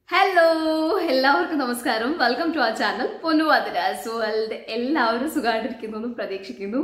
hello എല്ലാവർക്കും നമസ്കാരം welcome to ആ ചാനൽ പൊന്നുവാതിരാസ് വേൾഡ് എല്ലാവരും സുഖമായിട്ടിരിക്കുന്നു എന്ന് പ്രതീക്ഷിക്കുന്നു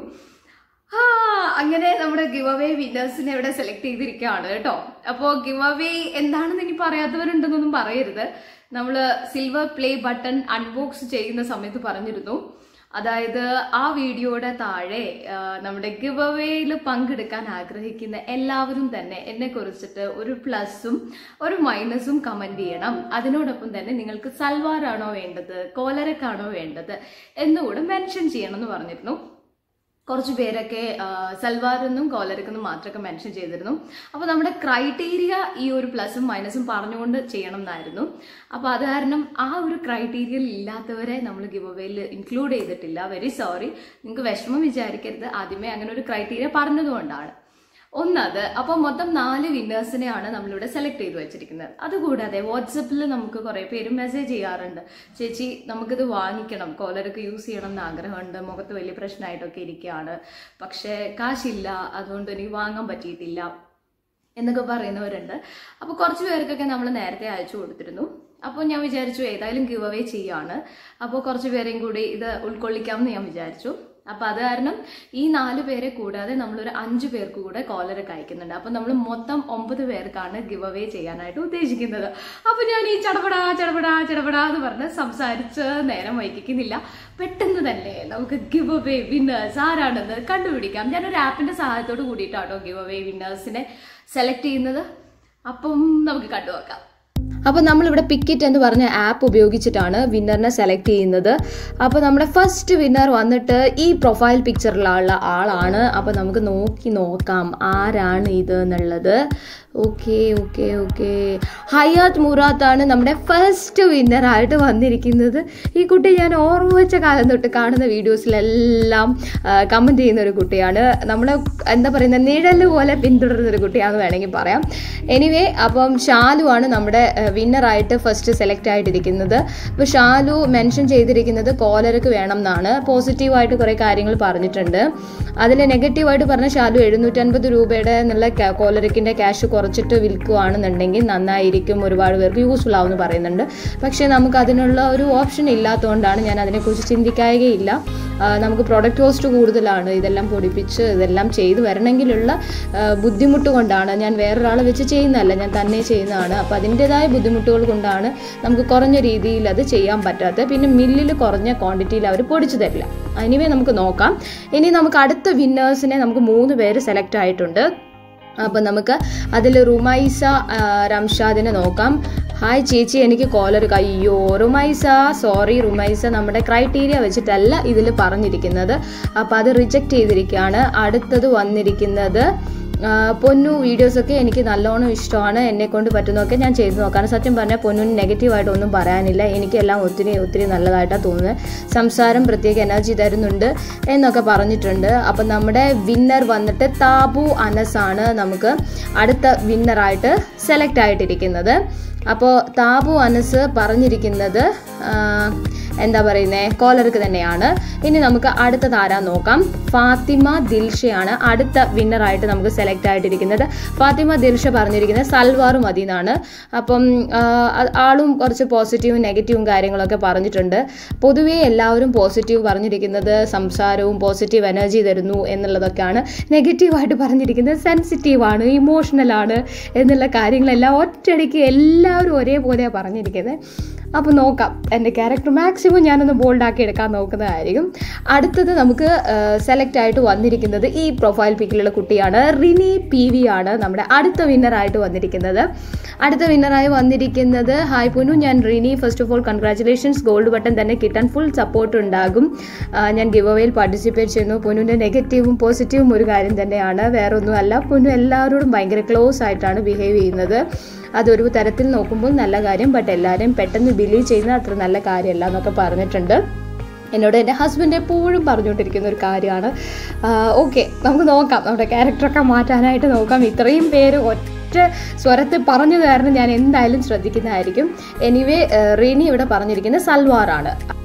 ആ അങ്ങനെ നമ്മുടെ ഗിവ് അവേ വിന്നേഴ്സിനെ ഇവിടെ സെലക്ട് ചെയ്തിരിക്കുകയാണ് കേട്ടോ അപ്പോൾ ഗിവ് അവേ എന്താണെന്ന് ഇനി പറയാത്തവരുണ്ടെന്നൊന്നും പറയരുത് നമ്മൾ സിൽവർ പ്ലേ ബട്ടൺ അൺബോക്സ് ചെയ്യുന്ന സമയത്ത് പറഞ്ഞിരുന്നു അതായത് ആ വീഡിയോയുടെ താഴെ ആ, നമ്മുടെ ഗിവ് അവേയിൽ പങ്കെടുക്കാൻ ആഗ്രഹിക്കുന്ന എല്ലാവരും തന്നെ എന്നെ കുറിച്ചിട്ട് ഒരു പ്ലസും ഒരു മൈനസും കമന്റ് ചെയ്യണം അതിനോടൊപ്പം തന്നെ നിങ്ങൾക്ക് സൽവാറാണോ വേണ്ടത് കോലരക്കാണോ വേണ്ടത് എന്നുകൂടെ മെൻഷൻ ചെയ്യണം എന്ന് പറഞ്ഞിരുന്നു കുറച്ച് പേരൊക്കെ ആ, സൽവാറെന്നും കോലരക്കെന്നും മാത്രമൊക്കെ മെൻഷൻ ചെയ്തിരുന്നു അപ്പോൾ നമ്മുടെ ക്രൈറ്റീരിയ ഈ ഒരു പ്ലസും മൈനസും പറഞ്ഞുകൊണ്ട് ചെയ്യണം എന്നായിരുന്നു അപ്പോൾ അത് കാരണം ആ ഒരു ക്രൈറ്റീരിയയിൽ ഇല്ലാത്തവരെ നമ്മൾ ഗിവ് അവേയിൽ ഇൻക്ലൂഡ് ചെയ്തിട്ടില്ല വെരി സോറി നിങ്ങൾക്ക് വിഷമം വിചാരിക്കരുത് ആദ്യമേ അങ്ങനെ ഒരു ക്രൈറ്റീരിയ പറഞ്ഞതുകൊണ്ടാണ് ഒന്നത് അപ്പോൾ മൊത്തം നാല് വിന്നേഴ്സിനെയാണ് നമ്മളിവിടെ സെലക്ട് ചെയ്ത് വെച്ചിരിക്കുന്നത് അതുകൂടാതെ വാട്സപ്പിൽ നമുക്ക് കുറേ പേര് മെസ്സേജ് ചെയ്യാറുണ്ട് ചേച്ചി നമുക്കിത് വാങ്ങിക്കണം കോലരൊക്കെ യൂസ് ചെയ്യണം എന്ന് ആഗ്രഹമുണ്ട് മുഖത്ത് വലിയ പ്രശ്നമായിട്ടൊക്കെ ഇരിക്കുകയാണ് പക്ഷേ കാശില്ല അതുകൊണ്ട് എനിക്ക് വാങ്ങാൻ പറ്റിയിട്ടില്ല എന്നൊക്കെ പറയുന്നവരുണ്ട് അപ്പോൾ കുറച്ച് പേർക്കൊക്കെ നമ്മൾ നേരത്തെ അയച്ചു കൊടുത്തിരുന്നു അപ്പോൾ ഞാൻ വിചാരിച്ചു ഏതായാലും ഗിവ് അവേ ചെയ്യാണ് അപ്പോൾ കുറച്ച് പേരെയും കൂടി ഇത് ഉൾക്കൊള്ളിക്കാമെന്ന് ഞാൻ വിചാരിച്ചു അപ്പോൾ അത് കാരണം ഈ നാല് പേരെ കൂടാതെ നമ്മളൊരു അഞ്ച് പേർക്ക് കൂടെ കോലറൊക്കെ അയക്കുന്നുണ്ട് അപ്പോൾ നമ്മൾ മൊത്തം ഒമ്പത് പേർക്കാണ് ഗിവ് അവേ ചെയ്യാനായിട്ട് ഉദ്ദേശിക്കുന്നത് അപ്പോൾ ഞാൻ ഈ ചടപടാ ചടപടാ ചടപടാ എന്ന് പറഞ്ഞ് സംസാരിച്ച് നേരം വൈകിക്കുന്നില്ല പെട്ടെന്ന് തന്നെ നമുക്ക് ഗിവ് അവേ വിന്നേഴ്സ് ആരാണെന്ന് കണ്ടുപിടിക്കാം ഞാനൊരു ആപ്പിന്റെ സഹായത്തോട് കൂടിയിട്ടാട്ടോ ഗിവ് അവേ വിന്നേഴ്സിനെ സെലക്ട് ചെയ്യുന്നത് അപ്പം നമുക്ക് കണ്ടുനോക്കാം അപ്പോൾ നമ്മളിവിടെ പിക്കിറ്റ് എന്ന് പറഞ്ഞ ആപ്പ് ഉപയോഗിച്ചിട്ടാണ് വിന്നറിനെ സെലക്ട് ചെയ്യുന്നത് അപ്പോൾ നമ്മുടെ ഫസ്റ്റ് വിന്നർ വന്നിട്ട് ഈ പ്രൊഫൈൽ പിക്ചറിലുള്ള ആളാണ് അപ്പോൾ നമുക്ക് നോക്കി നോക്കാം ആരാണ് ഇത് എന്നുള്ളത് ഓക്കെ ഓക്കെ ഓക്കെ ഹയാത്ത് മുറാത്താണ് നമ്മുടെ ഫസ്റ്റ് വിന്നറായിട്ട് വന്നിരിക്കുന്നത് ഈ കുട്ടി ഞാൻ ഓർമ്മ വെച്ച കാലം തൊട്ട് കാണുന്ന വീഡിയോസിലെല്ലാം കമൻറ്റ് ചെയ്യുന്ന ഒരു കുട്ടിയാണ് നമ്മളെ എന്താ പറയുന്നത് നിഴല് പോലെ പിന്തുടരുന്ന ഒരു കുട്ടിയാണെന്ന് വേണമെങ്കിൽ പറയാം എനിവേ അപ്പം ഷാലു ആണ് നമ്മുടെ വിന്നറായിട്ട് ഫസ്റ്റ് സെലക്ട് ആയിട്ടിരിക്കുന്നത് അപ്പോൾ ഷാലു മെൻഷൻ ചെയ്തിരിക്കുന്നത് കോലർക്ക് വേണം എന്നാണ് പോസിറ്റീവായിട്ട് കുറേ കാര്യങ്ങൾ പറഞ്ഞിട്ടുണ്ട് അതിൽ നെഗറ്റീവായിട്ട് പറഞ്ഞ ഷാലു എഴുന്നൂറ്റൻപത് രൂപയുടെ എന്നുള്ള കോലറിക്കിൻ്റെ ക്യാഷ് കുറച്ചിട്ട് വിൽക്കുകയാണെന്നുണ്ടെങ്കിൽ നന്നായിരിക്കും ഒരുപാട് പേർക്ക് യൂസ്ഫുൾ ആവുമെന്ന് പറയുന്നുണ്ട് പക്ഷേ നമുക്ക് അതിനുള്ള ഒരു ഓപ്ഷൻ ഇല്ലാത്തതുകൊണ്ടാണ് ഞാൻ അതിനെക്കുറിച്ച് ചിന്തിക്കുകയില്ല ആ, നമുക്ക് പ്രൊഡക്റ്റ് കോസ്റ്റ് കൂടുതലാണ് ഇതെല്ലാം പൊടിപ്പിച്ച് ഇതെല്ലാം ചെയ്തു വരണമെങ്കിലുള്ള ആ, ബുദ്ധിമുട്ട് കൊണ്ടാണ് ഞാൻ വേറൊരാളെ വെച്ച് ചെയ്യുന്നതല്ല ഞാൻ തന്നെ ചെയ്യുന്നതാണ് അപ്പോൾ അതിൻ്റെതായ ബുദ്ധിമുട്ടുകൾ കൊണ്ടാണ് നമുക്ക് കുറഞ്ഞ രീതിയിൽ അത് ചെയ്യാൻ പറ്റാത്തത് പിന്നെ മില്ലിൽ കുറഞ്ഞ ക്വാണ്ടിറ്റിയിൽ അവർ പൊടിച്ചു തരില്ല എനിവേ നമുക്ക് നോക്കാം ഇനി നമുക്ക് അടുത്ത വിന്നേഴ്സിനെ നമുക്ക് മൂന്ന് പേര് സെലക്ട് ആയിട്ടുണ്ട് അപ്പോൾ നമുക്ക് അതിൽ റുമൈസ ആ, റംഷാദിനെ നോക്കാം ഹായ് ചേച്ചി എനിക്ക് കോലർ അയ്യോ റുമൈസ സോറി റുമൈസ നമ്മുടെ ക്രൈറ്റീരിയ വെച്ചിട്ടല്ല ഇതിൽ പറഞ്ഞിരിക്കുന്നത് അപ്പോൾ അത് റിജക്റ്റ് ചെയ്തിരിക്കുകയാണ് അടുത്തത് വന്നിരിക്കുന്നത് ആ, പൊന്നു വീഡിയോസൊക്കെ എനിക്ക് നല്ലോണം ഇഷ്ടമാണ് എന്നെ കൊണ്ട് പറ്റുന്നതൊക്കെ ഞാൻ ചെയ്തു നോക്കാണ് സത്യം പറഞ്ഞാൽ പൊന്നിന് നെഗറ്റീവായിട്ട് ഒന്നും പറയാനില്ല എനിക്കെല്ലാം ഒത്തിരി ഒത്തിരി നല്ലതായിട്ടാണ് തോന്നുന്നത് സംസാരം പ്രത്യേക എനർജി തരുന്നുണ്ട് എന്നൊക്കെ പറഞ്ഞിട്ടുണ്ട് അപ്പം നമ്മുടെ വിന്നർ വന്നിട്ട് താബു അനസ് ആണ് നമുക്ക് അടുത്ത വിന്നറായിട്ട് സെലക്ട് ആയിട്ടിരിക്കുന്നത് അപ്പോൾ താബു അനസ് പറഞ്ഞിരിക്കുന്നത് ആ, എന്താ പറയുന്നത് കോലർക്ക് തന്നെയാണ് ഇനി നമുക്ക് അടുത്ത താരം നോക്കാം ഫാത്തിമ ദിൽഷയാണ് അടുത്ത വിന്നറായിട്ട് നമുക്ക് സെലക്ട് ആയിട്ടിരിക്കുന്നത് ഫാത്തിമ ദിൽഷ പറഞ്ഞിരിക്കുന്നത് സൽവാർ മതി എന്നാണ് അപ്പം ആ, അത് ആളും കുറച്ച് പോസിറ്റീവും നെഗറ്റീവും കാര്യങ്ങളൊക്കെ പറഞ്ഞിട്ടുണ്ട് പൊതുവേ എല്ലാവരും പോസിറ്റീവ് പറഞ്ഞിരിക്കുന്നത് സംസാരവും പോസിറ്റീവ് എനർജി തരുന്നു എന്നുള്ളതൊക്കെയാണ് നെഗറ്റീവായിട്ട് പറഞ്ഞിരിക്കുന്നത് സെൻസിറ്റീവാണ് ഇമോഷണലാണ് എന്നുള്ള കാര്യങ്ങളെല്ലാം ഒറ്റയടിക്ക് എല്ലാവരും ഒരേപോലെയാണ് പറഞ്ഞിരിക്കുന്നത് അപ്പോൾ നോക്കാം എൻ്റെ ക്യാരക്ടർ മാക്സിമം ഞാനൊന്ന് ബോൾഡാക്കി എടുക്കാൻ നോക്കുന്നതായിരിക്കും അടുത്തത് നമുക്ക് സെലക്ട് ആയിട്ട് വന്നിരിക്കുന്നത് ഈ പ്രൊഫൈൽ പിക്കിലുള്ള കുട്ടിയാണ് റിനി പി വി ആണ് നമ്മുടെ അടുത്ത വിന്നറായിട്ട് വന്നിരിക്കുന്നത് അടുത്ത വിന്നറായി വന്നിരിക്കുന്നത് ഹായ് പുനു ഞാൻ Rini first of all congratulations gold button തന്നെ കിട്ടാൻ ഫുൾ സപ്പോർട്ട് ഉണ്ടാകും ആ, ഞാൻ ഗിവ് അവയിൽ പാർട്ടിസിപ്പേറ്റ് ചെയ്യുന്നു പുനുവിൻ്റെ നെഗറ്റീവും പോസിറ്റീവും ഒരു കാര്യം തന്നെയാണ് വേറൊന്നുമല്ല പുനു എല്ലാവരോടും ഭയങ്കര ക്ലോസ് ആയിട്ടാണ് ബിഹേവ് ചെയ്യുന്നത് അതൊരു തരത്തിൽ നോക്കുമ്പോൾ നല്ല കാര്യം ബട്ട് എല്ലാവരെയും പെട്ടെന്ന് ബിലീവ് ചെയ്യുന്നത് അത്ര നല്ല കാര്യമല്ല എന്നൊക്കെ പറഞ്ഞിട്ടുണ്ട് എന്നോട് എൻ്റെ ഹസ്ബൻഡ് എപ്പോഴും പറഞ്ഞുകൊണ്ടിരിക്കുന്ന ഒരു കാര്യമാണ് ഓക്കെ നമുക്ക് നോക്കാം നമ്മുടെ ക്യാരക്ടറൊക്കെ മാറ്റാനായിട്ട് നോക്കാം ഇത്രയും പേര് ഒറ്റ സ്വരത്തിൽ പറഞ്ഞത് കാരണം ഞാൻ എന്തായാലും ശ്രദ്ധിക്കുന്നതായിരിക്കും എനിവേ റീനി ഇവിടെ പറഞ്ഞിരിക്കുന്നത് സൽവാറാണ്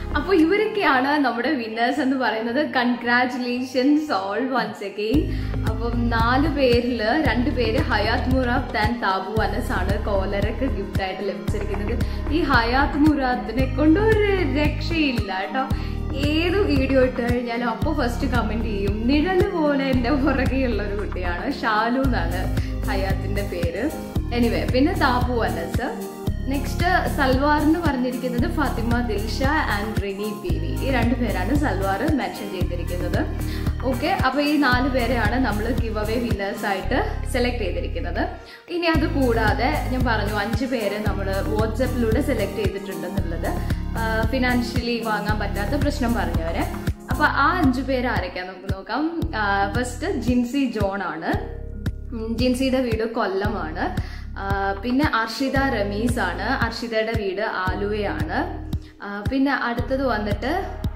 അപ്പൊ ഇവരൊക്കെയാണ് നമ്മുടെ വിന്നേഴ്സ് എന്ന് പറയുന്നത് കൺഗ്രാറ്റുലേഷൻസ് ഓൾ വൺസ് അഗെയിൻ അപ്പം നാല് പേരില് രണ്ട് പേര് ഹയാത്ത് മുറാദ് ആൻഡ് താബു അനസ് ആണ് കോലരക്ക് ഗിഫ്റ്റ് ആയിട്ട് ലഭിച്ചിരിക്കുന്നത് ഈ ഹയാത്ത് മുറാദിനെ കൊണ്ട് ഒരു രക്ഷയില്ല കേട്ടോ ഏത് വീഡിയോ ഇട്ട് കഴിഞ്ഞാലും അപ്പോൾ ഫസ്റ്റ് കമന്റ് ചെയ്യും നിഴല് പോലെ എൻ്റെ പുറകെയുള്ള ഒരു കുട്ടിയാണ് ഷാലു എന്നാണ് ഹയാത്തിന്റെ പേര് എനിവേ പിന്നെ താബു അനസ് നെക്സ്റ്റ് സൽവാർ എന്ന് പറഞ്ഞിരിക്കുന്നത് Fathima Dilsha and Rini P V ഈ രണ്ട് പേരാണ് സൽവാർ മെൻഷൻ ചെയ്തിരിക്കുന്നത് ഓക്കെ അപ്പോൾ ഈ നാല് പേരെയാണ് നമ്മൾ ഗിവ് അവേ വിന്നേഴ്സ് ആയിട്ട് സെലക്ട് ചെയ്തിരിക്കുന്നത് ഇനി അത് കൂടാതെ ഞാൻ പറഞ്ഞു അഞ്ച് പേര് നമ്മൾ വാട്സപ്പിലൂടെ സെലക്ട് ചെയ്തിട്ടുണ്ടെന്നുള്ളത് ഫിനാൻഷ്യലി വാങ്ങാൻ പറ്റാത്ത പ്രശ്നം പറഞ്ഞവരെ അപ്പൊ ആ അഞ്ചു പേര് ആരൊക്കെയാ നമുക്ക് നോക്കാം ഫസ്റ്റ് ജിൻസി ജോൺ ആണ് ഉം, ജിൻസിയുടെ വീട് കൊല്ലമാണ് ആ, പിന്നെ അർഷിത റമീസ് ആണ് അർഷിതയുടെ വീട് ആലുവയാണ് ആ, പിന്നെ അടുത്തത് വന്നിട്ട്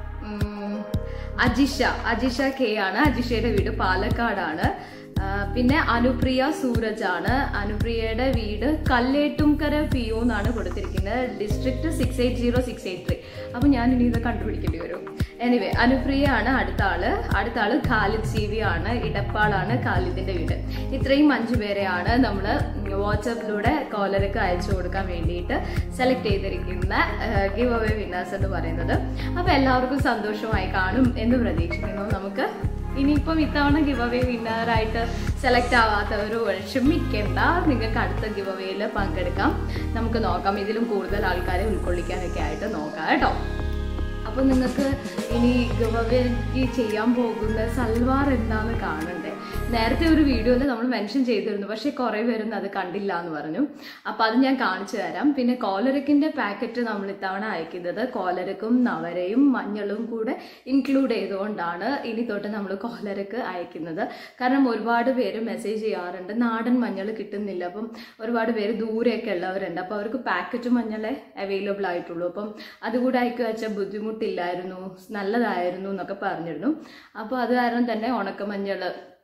ഉം, അജിഷ അജിഷ കെ ആണ് അജിഷയുടെ വീട് പാലക്കാടാണ് ആ, പിന്നെ അനുപ്രിയ സൂരജ് ആണ് അനുപ്രിയയുടെ വീട് കല്ലേട്ടുംകര പി ഒ എന്നാണ് കൊടുത്തിരിക്കുന്നത് district six eight zero six eight three അപ്പൊ ഞാൻ ഇനി ഇത് കണ്ടുപിടിക്കേണ്ടി വരും എനിവേ അനുപ്രിയ ആണ് അടുത്ത ആള് അടുത്ത ആള് ഖാലിദ് സി വി ആണ് ഇടപ്പാളാണ് ഖാലിദിന്റെ വീട് ഇത്രയും അഞ്ചു പേരെയാണ് നമ്മൾ വാട്സപ്പിലൂടെ കോലർക്ക് അയച്ചു കൊടുക്കാൻ വേണ്ടിയിട്ട് സെലക്ട് ചെയ്തിരിക്കുന്ന ഗിവ് അവേ വിന്നേഴ്സ് എന്ന് പറയുന്നത് അപ്പൊ എല്ലാവർക്കും സന്തോഷമായി കാണും എന്ന് പ്രതീക്ഷിക്കുന്നു നമുക്ക് ഇനിയിപ്പം ഇത്തവണ ഗിവ് അവേ വിന്നറായിട്ട് സെലക്ട് ആവാത്തവർ വിഷമിക്കേണ്ട നിങ്ങൾക്ക് അടുത്ത ഗിവ് അവേയിൽ പങ്കെടുക്കാം നമുക്ക് നോക്കാം ഇതിലും കൂടുതൽ ആൾക്കാരെ ഉൾക്കൊള്ളിക്കാനൊക്കെ ആയിട്ട് നോക്കാം കേട്ടോ അപ്പം നിങ്ങൾക്ക് ഇനി ഗവവേക്ക് ചെയ്യാൻ പോകുന്ന സൽവാർ എന്താന്ന് കാണണ്ടേ നേരത്തെ ഒരു വീഡിയോയിൽ നമ്മൾ മെൻഷൻ ചെയ്തിരുന്നു പക്ഷേ കുറേ പേരൊന്നും അത് കണ്ടില്ല എന്ന് പറഞ്ഞു അപ്പം അത് ഞാൻ കാണിച്ചു തരാം പിന്നെ കോലരക്കിൻ്റെ പാക്കറ്റ് നമ്മൾ ഇത്തവണ അയക്കുന്നത് കോലരക്കും നവരയും മഞ്ഞളും കൂടെ ഇൻക്ലൂഡ് ചെയ്തുകൊണ്ടാണ് ഇനി തൊട്ട് നമ്മൾ കോലരക്ക് അയക്കുന്നത് കാരണം ഒരുപാട് പേര് മെസ്സേജ് ചെയ്യാറുണ്ട് നാടൻ മഞ്ഞൾ കിട്ടുന്നില്ല അപ്പം ഒരുപാട് പേര് ദൂരെയൊക്കെ ഉള്ളവരുണ്ട് അപ്പോൾ അവർക്ക് പാക്കറ്റ് മഞ്ഞളെ അവൈലബിൾ ആയിട്ടുള്ളൂ അപ്പം അതുകൂടെ അയക്കുക വെച്ചാൽ ബുദ്ധിമുട്ടില്ലായിരുന്നു നല്ലതായിരുന്നു എന്നൊക്കെ പറഞ്ഞിരുന്നു അപ്പോൾ അത് കാരണം തന്നെ ഉണക്കമഞ്ഞൾ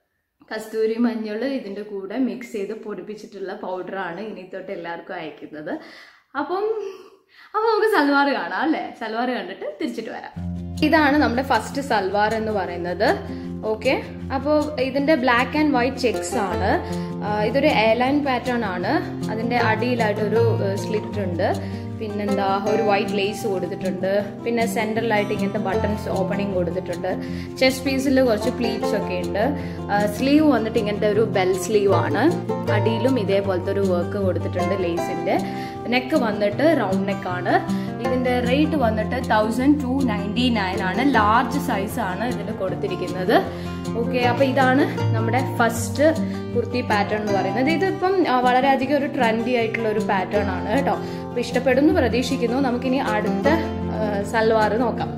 കസ്തൂരി മഞ്ഞൾ ഇതിൻ്റെ കൂടെ മിക്സ് ചെയ്ത് പൊടിപ്പിച്ചിട്ടുള്ള പൗഡറാണ് ഇനി തൊട്ട് എല്ലാവർക്കും അയക്കുന്നത് അപ്പം അപ്പോൾ നമുക്ക് സൽവാർ കാണാം അല്ലേ സൽവാർ കണ്ടിട്ട് തിരിച്ചിട്ട് വരാം ഇതാണ് നമ്മുടെ ഫസ്റ്റ് സൽവാർ എന്ന് പറയുന്നത് ഓക്കെ അപ്പോൾ ഇതിന്റെ ബ്ലാക്ക് ആൻഡ് വൈറ്റ് ചെക്സ് ആണ് ആ, ഇതൊരു എയർലൈൻ പാറ്റേൺ ആണ് അതിന്റെ അടിയിലായിട്ടൊരു സ്ലിറ്റ് ഉണ്ട് പിന്നെന്താ ഒരു വൈറ്റ് ലേസ് കൊടുത്തിട്ടുണ്ട് പിന്നെ സെൻട്രലായിട്ട് ഇങ്ങനത്തെ ബട്ടൺസ് ഓപ്പണിംഗ് കൊടുത്തിട്ടുണ്ട് ചെസ്റ്റ് പീസിൽ കുറച്ച് പ്ലീറ്റ്സ് ഒക്കെ ഉണ്ട് സ്ലീവ് വന്നിട്ട് ഇങ്ങനത്തെ ഒരു ബെൽ സ്ലീവ് ആണ് അടിയിലും ഇതേപോലത്തെ ഒരു വർക്ക് കൊടുത്തിട്ടുണ്ട് ലേസിന്റെ നെക്ക് വന്നിട്ട് റൗണ്ട് നെക്ക് ആണ് ഇതിന്റെ റേറ്റ് വന്നിട്ട് തൗസൻഡ് ടു നയൻറ്റി നയൻ ആണ് ലാർജ് സൈസ് ആണ് ഇതിൽ കൊടുത്തിരിക്കുന്നത് ഓക്കെ അപ്പൊ ഇതാണ് നമ്മുടെ ഫസ്റ്റ് കുർത്തി പാറ്റേൺ എന്ന് പറയുന്നത് ഇതിപ്പം ആ, വളരെയധികം ഒരു ട്രെൻഡി ആയിട്ടുള്ള ഒരു പാറ്റേൺ ആണ് കേട്ടോ അപ്പൊ ഇഷ്ടപ്പെടുന്നു പ്രതീക്ഷിക്കുന്നു നമുക്കിനി അടുത്ത സൽവാർ നോക്കാം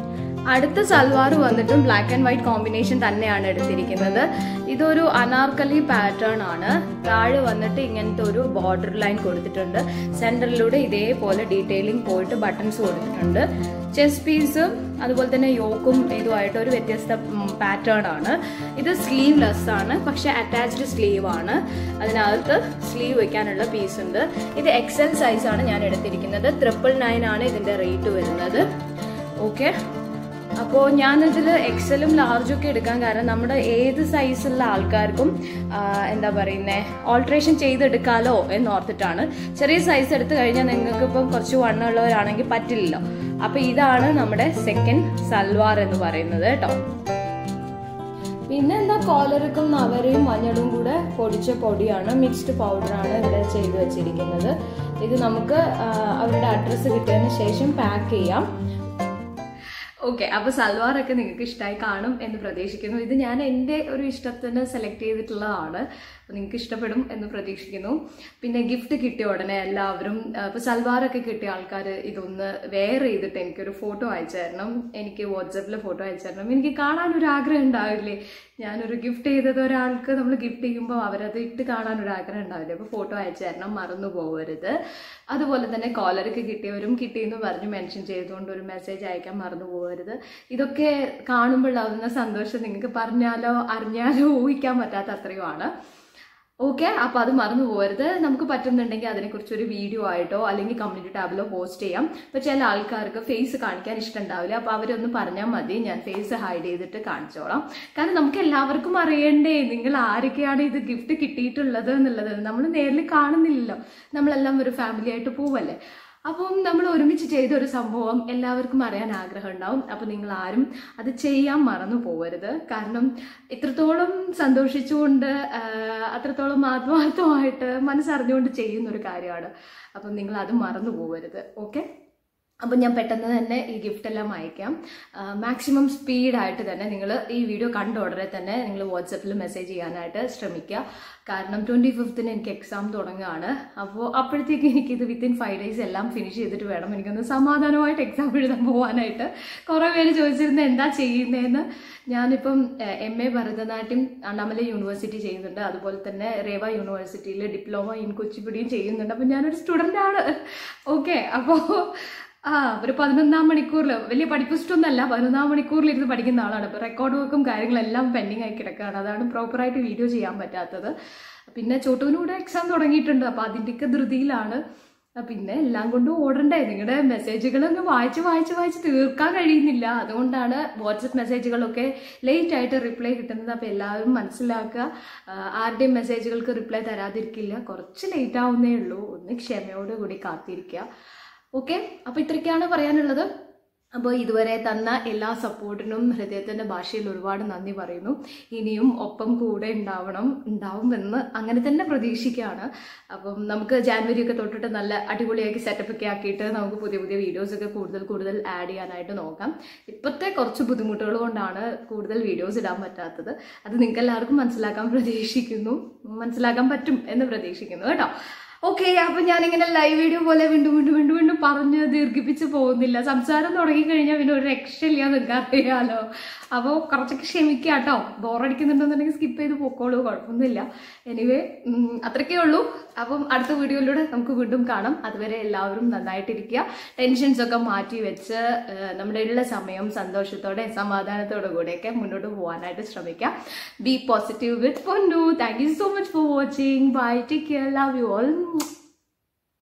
അടുത്ത സൽവാർ വന്നിട്ടും ബ്ലാക്ക് ആൻഡ് വൈറ്റ് കോമ്പിനേഷൻ തന്നെയാണ് എടുത്തിരിക്കുന്നത് ഇതൊരു അനാർക്കലി പാറ്റേൺ ആണ് താഴെ വന്നിട്ട് ഇങ്ങനത്തെ ഒരു ബോർഡർ ലൈൻ കൊടുത്തിട്ടുണ്ട് സെൻറ്ററിലൂടെ ഇതേപോലെ ഡീറ്റെയിലിംഗ് പോയിട്ട് ബട്ടൺസ് കൊടുത്തിട്ടുണ്ട് ചെസ്റ്റ് പീസും അതുപോലെ തന്നെ യോക്കും ഇതുമായിട്ട് ഒരു വ്യത്യസ്ത പാറ്റേൺ ആണ് ഇത് സ്ലീവ്ലെസ് ആണ് പക്ഷെ അറ്റാച്ച്ഡ് സ്ലീവ് ആണ് അതിനകത്ത് സ്ലീവ് വെക്കാനുള്ള പീസ് ഉണ്ട് ഇത് എക്സൽ സൈസ് ആണ് ഞാൻ എടുത്തിരിക്കുന്നത് ട്രിപ്പിൾ നയൻ ആണ് ഇതിന്റെ റേറ്റ് വരുന്നത് ഓക്കെ അപ്പോൾ ഞാനിതിൽ എക്സലും ലാർജും ഒക്കെ എടുക്കാൻ കാരണം നമ്മുടെ ഏത് സൈസുള്ള ആൾക്കാർക്കും ആ, എന്താ പറയുന്നത് ഓൾട്രേഷൻ ചെയ്തെടുക്കാലോ എന്ന് ഓർത്തിട്ടാണ് ചെറിയ സൈസ് എടുത്തു കഴിഞ്ഞാൽ നിങ്ങൾക്ക് ഇപ്പം കുറച്ച് വണ്ണമുള്ളവരാണെങ്കിൽ പറ്റില്ലല്ലോ അപ്പോൾ ഇതാണ് നമ്മുടെ സെക്കൻഡ് സൽവാർ എന്ന് പറയുന്നത് കേട്ടോ പിന്നെ എന്താ കോലറുക്കും നവരയും മഞ്ഞളും കൂടെ പൊടിച്ച പൊടിയാണ് മിക്സ്ഡ് പൗഡറാണ് ഇവിടെ ചെയ്തു വെച്ചിരിക്കുന്നത് ഇത് നമുക്ക് ആ, അവരുടെ അഡ്രസ്സ് കിട്ടിയതിന് ശേഷം പാക്ക് ചെയ്യാം ഓക്കെ അപ്പൊ സൽവാർ ഒക്കെ നിങ്ങൾക്ക് ഇഷ്ടമായി കാണും എന്ന് പ്രതീക്ഷിക്കുന്നു ഇത് ഞാൻ എൻ്റെ ഒരു ഇഷ്ടത്തിന് സെലക്ട് ചെയ്തിട്ടുള്ളതാണ് അപ്പൊ നിങ്ങൾക്ക് ഇഷ്ടപ്പെടും എന്ന് പ്രതീക്ഷിക്കുന്നു പിന്നെ ഗിഫ്റ്റ് കിട്ടിയ ഉടനെ എല്ലാവരും ആ, ഇപ്പൊ സൽവാറൊക്കെ കിട്ടിയ ആൾക്കാർ ഇതൊന്ന് വെയർ ചെയ്തിട്ട് എനിക്കൊരു ഫോട്ടോ അയച്ചു തരണം എനിക്ക് വാട്സപ്പിൽ ഫോട്ടോ അയച്ചു തരണം എനിക്ക് കാണാൻ ഒരു ആഗ്രഹം ഉണ്ടാവില്ലേ ഞാനൊരു ഗിഫ്റ്റ് ചെയ്തത് ഒരാൾക്ക് നമ്മൾ ഗിഫ്റ്റ് ചെയ്യുമ്പോൾ അവരത് ഇട്ട് കാണാൻ ഒരു ആഗ്രഹം ഉണ്ടാവില്ലേ അപ്പോൾ ഫോട്ടോ അയച്ചു തരണം മറന്നു പോകരുത് അതുപോലെ തന്നെ കോലർക്ക് കിട്ടിയവരും കിട്ടിയെന്ന് പറഞ്ഞ് മെൻഷൻ ചെയ്തുകൊണ്ട് ഒരു മെസ്സേജ് അയക്കാൻ മറന്നു പോകരുത് ഇതൊക്കെ കാണുമ്പോഴാവുന്ന സന്തോഷം നിങ്ങൾക്ക് പറഞ്ഞാലോ അറിഞ്ഞാലോ ഊഹിക്കാൻ പറ്റാത്ത അത്രയുമാണ് ഓക്കെ അപ്പൊ അത് മറന്നു പോകരുത് നമുക്ക് പറ്റുന്നുണ്ടെങ്കിൽ അതിനെക്കുറിച്ച് ഒരു വീഡിയോ ആയിട്ടോ അല്ലെങ്കിൽ കമ്മ്യൂണിറ്റി ടാബിലോ പോസ്റ്റ് ചെയ്യാം ഇപ്പൊ ചില ആൾക്കാർക്ക് ഫേസ് കാണിക്കാൻ ഇഷ്ടമുണ്ടാവില്ല അപ്പൊ അവരൊന്ന് പറഞ്ഞാൽ മതി ഞാൻ ഫേസ് ഹൈഡ് ചെയ്തിട്ട് കാണിച്ചോളാം കാരണം നമുക്ക് എല്ലാവർക്കും അറിയണ്ടേ നിങ്ങൾ ആരൊക്കെയാണ് ഇത് ഗിഫ്റ്റ് കിട്ടിയിട്ടുള്ളത് എന്നുള്ളത് നമ്മൾ നേരിൽ കാണുന്നില്ലല്ലോ നമ്മളെല്ലാം ഒരു ഫാമിലി ആയിട്ട് പോവല്ലേ അപ്പം നമ്മൾ ഒരുമിച്ച് ചെയ്ത ഒരു സംഭവം എല്ലാവർക്കും അറിയാൻ ആഗ്രഹം ഉണ്ടാവും അപ്പം നിങ്ങൾ ആരും അത് ചെയ്യാൻ മറന്നു പോകരുത് കാരണം ഇത്രത്തോളം സന്തോഷിച്ചുകൊണ്ട് ആ, അത്രത്തോളം ആത്മാർത്ഥമായിട്ട് മനസ്സറിഞ്ഞുകൊണ്ട് ചെയ്യുന്ന ഒരു കാര്യമാണ് അപ്പം നിങ്ങൾ അത് മറന്നു പോകരുത് ഓക്കെ അപ്പം ഞാൻ പെട്ടെന്ന് തന്നെ ഈ ഗിഫ്റ്റ് എല്ലാം അയക്കാം മാക്സിമം സ്പീഡായിട്ട് തന്നെ നിങ്ങൾ ഈ വീഡിയോ കണ്ട ഉടനെ തന്നെ നിങ്ങൾ വാട്സപ്പിൽ മെസ്സേജ് ചെയ്യാനായിട്ട് ശ്രമിക്കുക കാരണം ട്വൻറ്റി ഫിഫ്ത്തിന് എനിക്ക് എക്സാം തുടങ്ങുകയാണ് അപ്പോൾ അപ്പോഴത്തേക്ക് എനിക്കിത് വിത്തിൻ ഫൈവ് ഡേയ്സ് എല്ലാം ഫിനിഷ് ചെയ്തിട്ട് വേണം എനിക്കൊന്ന് സമാധാനമായിട്ട് എക്സാം എഴുതാൻ പോകാനായിട്ട് കുറേ പേര് ചോദിച്ചിരുന്നത് എന്താ ചെയ്യുന്നതെന്ന് ഞാനിപ്പം M A Bharatanatyam Annamalai university ചെയ്യുന്നുണ്ട് അതുപോലെ തന്നെ രേവ യൂണിവേഴ്സിറ്റിയിൽ ഡിപ്ലോമ ഇൻ കുച്ചിപ്പുടിയും ചെയ്യുന്നുണ്ട് അപ്പം ഞാനൊരു സ്റ്റുഡൻ്റ് ആണ് ഓക്കെ അപ്പോൾ ആ ഒരു പതിനൊന്നാം മണിക്കൂറിൽ വലിയ പഠിപ്പിച്ചിട്ടൊന്നല്ല പതിനൊന്നാം മണിക്കൂറിൽ ഇരുന്ന് പഠിക്കുന്ന ആളാണ് അപ്പോൾ റെക്കോർഡ് വർക്കും കാര്യങ്ങളെല്ലാം പെൻഡിങ് ആയി കിടക്കുകയാണ് അതാണ് പ്രോപ്പറായിട്ട് വീഡിയോ ചെയ്യാൻ പറ്റാത്തത് പിന്നെ ചോട്ടുവിനൂടെ എക്സാം തുടങ്ങിയിട്ടുണ്ട് അപ്പോൾ അതിൻ്റെയൊക്കെ ധൃതിയിലാണ് ആ, പിന്നെ എല്ലാം കൊണ്ടും ഓടണ്ടേ നിങ്ങളുടെ മെസ്സേജുകളൊന്നും വായിച്ച് വായിച്ച് വായിച്ച് തീർക്കാൻ കഴിയുന്നില്ല അതുകൊണ്ടാണ് വാട്സപ്പ് മെസ്സേജുകളൊക്കെ ലേറ്റ് ആയിട്ട് റിപ്ലൈ കിട്ടുന്നത് അപ്പോൾ എല്ലാവരും മനസ്സിലാക്കുക ആ, ആരുടെയും മെസ്സേജുകൾക്ക് റിപ്ലൈ തരാതിരിക്കില്ല കുറച്ച് ലേറ്റ് ആവുന്നേ ഉള്ളൂ ഒന്ന് ക്ഷമയോടുകൂടി കാത്തിരിക്കുക ഓക്കെ അപ്പോൾ ഇത്രയ്ക്കാണ് പറയാനുള്ളത് അപ്പോൾ ഇതുവരെ തന്ന എല്ലാ സപ്പോർട്ടിനും ഹൃദയത്തിൻ്റെ ഭാഷയിൽ ഒരുപാട് നന്ദി പറയുന്നു ഇനിയും ഒപ്പം കൂടെ ഉണ്ടാവണം ഉണ്ടാവുമെന്ന് അങ്ങനെ തന്നെ പ്രതീക്ഷിക്കുകയാണ് അപ്പം നമുക്ക് ജാനുവരി ഒക്കെ തൊട്ടിട്ട് നല്ല അടിപൊളിയാക്കി സെറ്റപ്പ് ഒക്കെ ആക്കിയിട്ട് നമുക്ക് പുതിയ പുതിയ വീഡിയോസ് ഒക്കെ കൂടുതൽ കൂടുതൽ ആഡ് ചെയ്യാനായിട്ട് നോക്കാം ഇപ്പോഴത്തെ കുറച്ച് ബുദ്ധിമുട്ടുകൾ കൊണ്ടാണ് കൂടുതൽ വീഡിയോസ് ഇടാൻ പറ്റാത്തത് അത് നിങ്ങൾക്ക് എല്ലാവർക്കും മനസ്സിലാക്കാൻ പ്രതീക്ഷിക്കുന്നു മനസ്സിലാക്കാൻ പറ്റും എന്ന് പ്രതീക്ഷിക്കുന്നു കേട്ടോ ഓക്കെ അപ്പൊ ഞാനിങ്ങനെ ലൈവ് വീഡിയോ പോലെ വീണ്ടും വീണ്ടും വീണ്ടും വീണ്ടും പറഞ്ഞ് ദീർഘിപ്പിച്ച് പോകുന്നില്ല സംസാരം തുടങ്ങി കഴിഞ്ഞാൽ പിന്നെ ഒരു രക്ഷയില്ല നിങ്ങൾക്ക് അറിയാലോ അപ്പോൾ കുറച്ചൊക്കെ ക്ഷമിക്കുക കേട്ടോ ബോറടിക്കുന്നുണ്ടെന്നുണ്ടെങ്കിൽ സ്കിപ്പ് ചെയ്ത് പോക്കോളൂ കുഴപ്പമൊന്നുമില്ല എനിവേ അത്രയ്ക്കേ ഉള്ളൂ അപ്പം അടുത്ത വീഡിയോയിലൂടെ നമുക്ക് വീണ്ടും കാണാം അതുവരെ എല്ലാവരും നന്നായിട്ടിരിക്കുക ടെൻഷൻസ് ഒക്കെ മാറ്റി വെച്ച് ഏഹ്, നമ്മുടെ ഉള്ള സമയം സന്തോഷത്തോടെ സമാധാനത്തോടെ കൂടെയൊക്കെ മുന്നോട്ട് പോകാനായിട്ട് ശ്രമിക്കാം B positive with Ponnu thank you so much for watching bye take care love you all